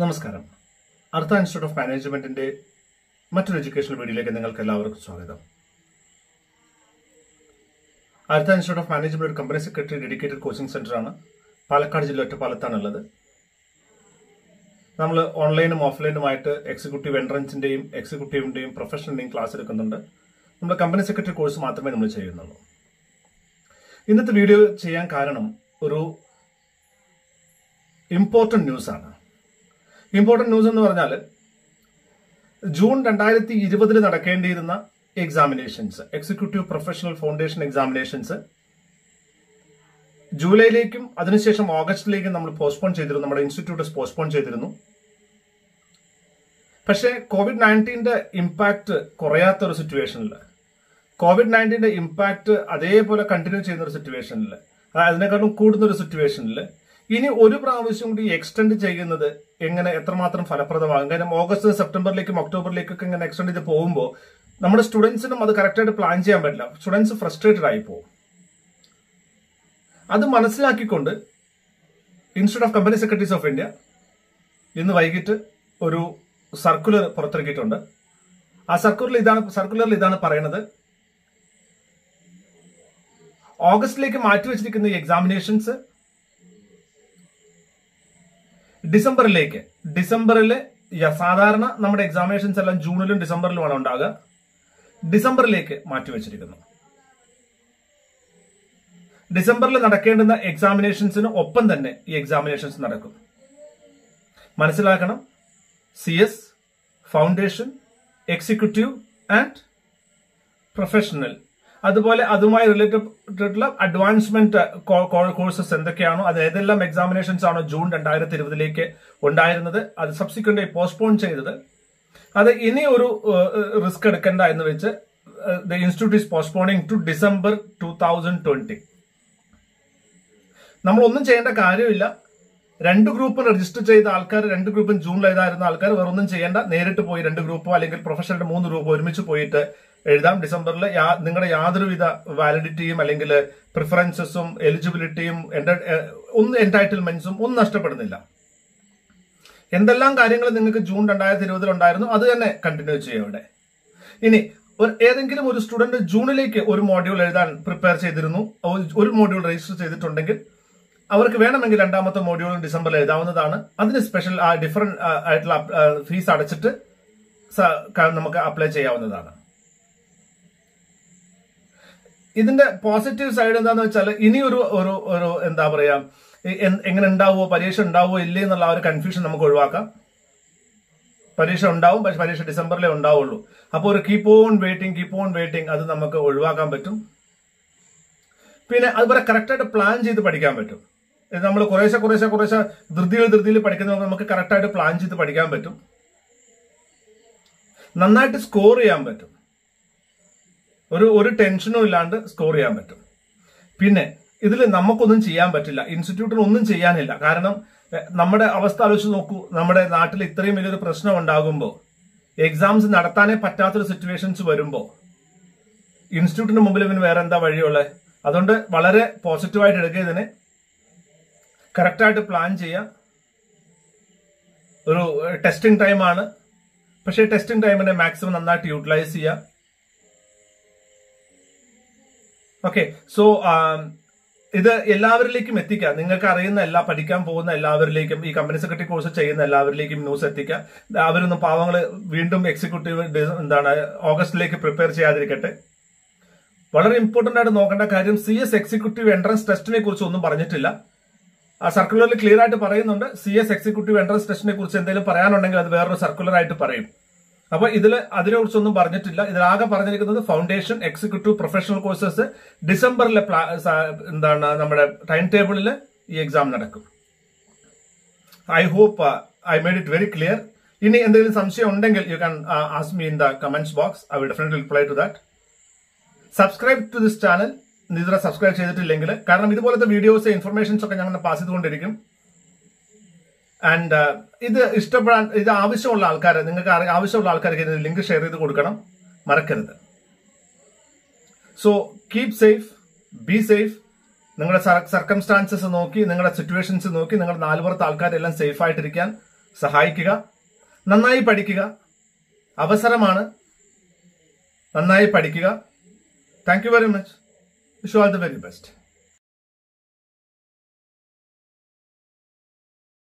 നമസ്കാരം അർത്ഥ institute of മാനേജ്മെന്റിന്റെ മറ്റൊരു എഡ്യൂക്കേഷണൽ വീഡിയോയിലേക്ക് നിങ്ങൾക്ക് എല്ലാവർക്കും സ്വാഗതം അർത്ഥ ഇൻസ്റ്റിറ്റ്യൂട്ട് ഓഫ് മാനേജ്മെന്റ് ഒരു കമ്പനി സെക്രട്ടറി ഡെഡിക്കേറ്റഡ് കോച്ചിംഗ് സെന്ററാണ് പാലക്കാട് ജില്ല ഒറ്റപ്പാലത്താണുള്ളത് നമ്മൾ ഓൺലൈനും ഓഫ്ലൈനുമായിട്ട് എക്സിക്യൂട്ടീവ് എൻട്രൻസിന്റെയും എക്സിക്യൂട്ടീവിന്റെയും പ്രൊഫഷണലിന്റെയും ക്ലാസ് എടുക്കുന്നുണ്ട് നമ്മൾ കമ്പനി സെക്രട്ടറി കോഴ്സ് മാത്രമേ നമ്മൾ ചെയ്യുന്നുള്ളൂ ഇന്നത്തെ വീഡിയോ ചെയ്യാൻ കാരണം ഒരു ഇമ്പോർട്ടന്റ് ന്യൂസ് ആണ് ഇമ്പോർട്ടന്റ് ന്യൂസ് എന്ന് പറഞ്ഞാൽ ജൂൺ രണ്ടായിരത്തി ഇരുപതിൽ നടക്കേണ്ടിയിരുന്ന examinations executive professional foundation examinations ജൂലൈയിലേക്കും അതിനുശേഷം ഓഗസ്റ്റിലേക്കും നമ്മൾ പോസ്റ്റ്പോൺ ചെയ്തിരുന്നു നമ്മുടെ ഇൻസ്റ്റിറ്റ്യൂട്ട് പോസ്റ്റ്പോൺ ചെയ്തിരുന്നു പക്ഷേ കോവിഡ് നയൻറ്റീന്റെ ഇമ്പാക്ട് കുറയാത്ത ഒരു സിറ്റുവേഷനിൽ കോവിഡ് നയൻറ്റീന്റെ ഇമ്പാക്ട് അതേപോലെ കണ്ടിന്യൂ ചെയ്യുന്ന ഒരു സിറ്റുവേഷനിൽ അതിനേക്കാളും കൂടുന്ന ഒരു സിറ്റുവേഷനിൽ ഇനി ഒരു പ്രാവശ്യം കൂടി എക്സ്റ്റെൻഡ് ചെയ്യുന്നത് എങ്ങനെ എത്രമാത്രം ഫലപ്രദമാകും കാരണം ഓഗസ്റ്റ് സെപ്റ്റംബറിലേക്കും ഒക്ടോബറിലേക്കൊക്കെ ഇങ്ങനെ എക്സ്റ്റെൻഡ് ചെയ്ത് പോകുമ്പോൾ നമ്മുടെ സ്റ്റുഡൻസിനും അത് കറക്റ്റായിട്ട് പ്ലാൻ ചെയ്യാൻ പറ്റില്ല സ്റ്റുഡൻസ് ഫ്രസ്ട്രേറ്റഡ് ആയി പോകും അത് മനസ്സിലാക്കിക്കൊണ്ട് institute of company secretaries of India ഇന്ന് വൈകിട്ട് ഒരു സർക്കുലർ പുറത്തിറക്കിയിട്ടുണ്ട് ആ സർക്കുലറിൽ ഇതാണ് സർക്കുലറിൽ ഇതാണ് പറയുന്നത് ഓഗസ്റ്റിലേക്ക് മാറ്റിവെച്ചിരിക്കുന്ന ഈ എക്സാമിനേഷൻസ് ഡിസംബറിലേക്ക് ഡിസംബറിൽ സാധാരണ നമ്മുടെ എക്സാമിനേഷൻസ് എല്ലാം ജൂണിലും ഡിസംബറിലുമാണ് ഉണ്ടാകുക ഡിസംബറിലേക്ക് മാറ്റിവെച്ചിരിക്കുന്നു ഡിസംബറിൽ നടക്കേണ്ടുന്ന എക്സാമിനേഷൻസിന് ഒപ്പം തന്നെ ഈ എക്സാമിനേഷൻസ് നടക്കും മനസ്സിലാക്കണം C S foundation executive and professional അതുപോലെ അതുമായി റിലേറ്റഡ് അഡ്വാൻസ്മെന്റ് കോഴ്സസ് എന്തൊക്കെയാണോ അത് ഏതെല്ലാം എക്സാമിനേഷൻസ് ആണോ ജൂൺ രണ്ടായിരത്തി ഇരുപതിലേക്ക് ഉണ്ടായിരുന്നത് അത് സബ്സിക്വന്റ് പോസ്റ്റ്പോൺ ചെയ്തത് അത് ഇനി ഒരു റിസ്ക് എടുക്കേണ്ട എന്ന് വെച്ച് the institute is postponing to December two thousand twenty നമ്മൾ ഒന്നും ചെയ്യേണ്ട കാര്യമില്ല രണ്ട് ഗ്രൂപ്പ് രജിസ്റ്റർ ചെയ്ത ആൾക്കാർ രണ്ട് ഗ്രൂപ്പും ജൂണിൽ എഴുതായിരുന്ന ആൾക്കാർ വേറൊന്നും ചെയ്യേണ്ട നേരിട്ട് പോയി രണ്ട് ഗ്രൂപ്പോ അല്ലെങ്കിൽ പ്രൊഫഷണലിന്റെ മൂന്ന് ഗ്രൂപ്പോ ഒരുമിച്ച് പോയിട്ട് എഴുതാം ഡിസംബറിൽ നിങ്ങളുടെ യാതൊരുവിധ വാലിഡിറ്റിയും അല്ലെങ്കിൽ പ്രിഫറൻസസും എലിജിബിലിറ്റിയും ഒന്നും എൻറ്റൈറ്റിൽമെന്റ്സും ഒന്നും നഷ്ടപ്പെടുന്നില്ല എന്തെല്ലാം കാര്യങ്ങൾ നിങ്ങൾക്ക് ജൂൺ രണ്ടായിരത്തി ഇരുപതിൽ ഉണ്ടായിരുന്നു അത് തന്നെ കണ്ടിന്യൂ ചെയ്യാം ഇവിടെ ഇനി ഏതെങ്കിലും ഒരു സ്റ്റുഡന്റ് ജൂണിലേക്ക് ഒരു മോഡ്യൂൾ എഴുതാൻ പ്രിപ്പയർ ചെയ്തിരുന്നു ഒരു മോഡ്യൂൾ രജിസ്റ്റർ ചെയ്തിട്ടുണ്ടെങ്കിൽ അവർക്ക് വേണമെങ്കിൽ രണ്ടാമത്തെ മോഡ്യൂൾ ഡിസംബറിൽ എഴുതാവുന്നതാണ് അതിന് സ്പെഷ്യൽ ഡിഫറെന്റ് ആയിട്ടുള്ള ഫീസ് അടച്ചിട്ട് നമുക്ക് അപ്ലൈ ചെയ്യാവുന്നതാണ് ഇതിന്റെ പോസിറ്റീവ് സൈഡ് എന്താന്ന് വെച്ചാൽ ഇനി ഒരു ഒരു ഒരു എന്താ പറയാ എങ്ങനെ ഉണ്ടാവുമോ പരീക്ഷ ഉണ്ടാവുമോ ഇല്ലേ എന്നുള്ള ആ ഒരു കൺഫ്യൂഷൻ നമുക്ക് ഒഴിവാക്കാം പരീക്ഷ ഉണ്ടാവും പക്ഷെ പരീക്ഷ ഡിസംബറിലേ ഉണ്ടാവുള്ളൂ അപ്പോൾ ഒരു keep on waiting keep on waiting അത് നമുക്ക് ഒഴിവാക്കാൻ പറ്റും പിന്നെ അതുപോലെ കറക്റ്റായിട്ട് പ്ലാൻ ചെയ്ത് പഠിക്കാൻ പറ്റും നമ്മൾ കുറേശ്ശെ കുറേശ്ശെ കുറേശ്ശെ ധൃതിയിൽ ധൃതിയിൽ പഠിക്കുന്ന നമുക്ക് കറക്റ്റായിട്ട് പ്ലാൻ ചെയ്ത് പഠിക്കാൻ പറ്റും നന്നായിട്ട് സ്കോർ ചെയ്യാൻ പറ്റും ഒരു ഒരു ടെൻഷനും ഇല്ലാണ്ട് സ്കോർ ചെയ്യാൻ പറ്റും പിന്നെ ഇതിൽ നമുക്കൊന്നും ചെയ്യാൻ പറ്റില്ല ഇൻസ്റ്റിറ്റ്യൂട്ടിന് ഒന്നും ചെയ്യാനില്ല കാരണം നമ്മുടെ അവസ്ഥ ആലോചിച്ച് നോക്കൂ നമ്മുടെ നാട്ടിൽ ഇത്രയും വലിയൊരു പ്രശ്നം ഉണ്ടാകുമ്പോൾ എക്സാംസ് നടത്താനേ പറ്റാത്തൊരു സിറ്റുവേഷൻസ് വരുമ്പോൾ ഇൻസ്റ്റിറ്റ്യൂട്ടിന് മുമ്പിൽ ഇവന് വേറെ എന്താ വഴിയുള്ളത് അതുകൊണ്ട് വളരെ പോസിറ്റീവായിട്ട് എടുക്കുക ഇതിനെ കറക്റ്റായിട്ട് പ്ലാൻ ചെയ്യുക ഒരു ടെസ്റ്റിംഗ് ടൈമാണ് പക്ഷേ ടെസ്റ്റിംഗ് ടൈമിനെ മാക്സിമം നന്നായിട്ട് യൂട്ടിലൈസ് ചെയ്യുക ഓക്കെ സോ ഇത് എല്ലാവരിലേക്കും എത്തിക്കുക നിങ്ങൾക്ക് അറിയുന്ന എല്ലാ പഠിക്കാൻ പോകുന്ന എല്ലാവരിലേക്കും ഈ കമ്പനി സെക്രട്ടറി കോഴ്സ് ചെയ്യുന്ന എല്ലാവരിലേക്കും ന്യൂസ് എത്തിക്കുക അവരൊന്നും പാവങ്ങൾ വീണ്ടും എക്സിക്യൂട്ടീവ് എന്താണ് ഓഗസ്റ്റിലേക്ക് പ്രിപ്പയർ ചെയ്യാതിരിക്കട്ടെ വളരെ ഇമ്പോർട്ടന്റ് ആയിട്ട് നോക്കേണ്ട കാര്യം സി എസ് എക്സിക്യൂട്ടീവ് എൻട്രൻസ് ടെസ്റ്റിനെ കുറിച്ച് ഒന്നും പറഞ്ഞിട്ടില്ല ആ സർക്കുലറിൽ ക്ലിയർ ആയിട്ട് പറയുന്നുണ്ട് സി എസ് എക്സിക്യൂട്ടീവ് എൻട്രൻസ് ടെസ്റ്റിനെ കുറിച്ച് എന്തെങ്കിലും പറയാനുണ്ടെങ്കിൽ അത് വേറൊരു സർക്കുലർ ആയിട്ട് പറയും അപ്പൊ ഇതിൽ അതിനെ കുറിച്ചൊന്നും പറഞ്ഞിട്ടില്ല ഇതിലാകെ പറഞ്ഞിരിക്കുന്നത് ഫൗണ്ടേഷൻ എക്സിക്യൂട്ടീവ് പ്രൊഫഷണൽ കോഴ്സസ് ഡിസംബറിലെ എന്താണ് നമ്മുടെ ടൈം ടേബിളിൽ ഈ എക്സാം നടക്കും I hope I made it very clear ഇനി എന്തെങ്കിലും സംശയം ഉണ്ടെങ്കിൽ you can ask me in the comments box I will definitely reply to that subscribe to this channel ഇതുവരെ സബ്സ്ക്രൈബ് ചെയ്തിട്ടില്ലെങ്കിൽ കാരണം ഇതുപോലത്തെ വീഡിയോസ് ഇൻഫർമേഷൻസ് ഒക്കെ ഞങ്ങൾ പാസ് ചെയ്തുകൊണ്ടിരിക്കും ആൻഡ് ഇത് ഇഷ്ടപ്പെടാൻ ഇത് ആവശ്യമുള്ള ആൾക്കാർ നിങ്ങൾക്ക് ആവശ്യമുള്ള ആൾക്കാർക്ക് ഇതിന് ലിങ്ക് ഷെയർ ചെയ്ത് കൊടുക്കണം മറക്കരുത് so keep safe be safe നിങ്ങളുടെ സർക്കംസ്റ്റാൻസസ് നോക്കി നിങ്ങളുടെ സിറ്റുവേഷൻസ് നോക്കി നിങ്ങളുടെ നാലുപുറത്ത് ആൾക്കാരെല്ലാം സേഫ് ആയിട്ടിരിക്കാൻ സഹായിക്കുക നന്നായി പഠിക്കുക അവസരമാണ് നന്നായി പഠിക്കുക thank you very much wish all the very best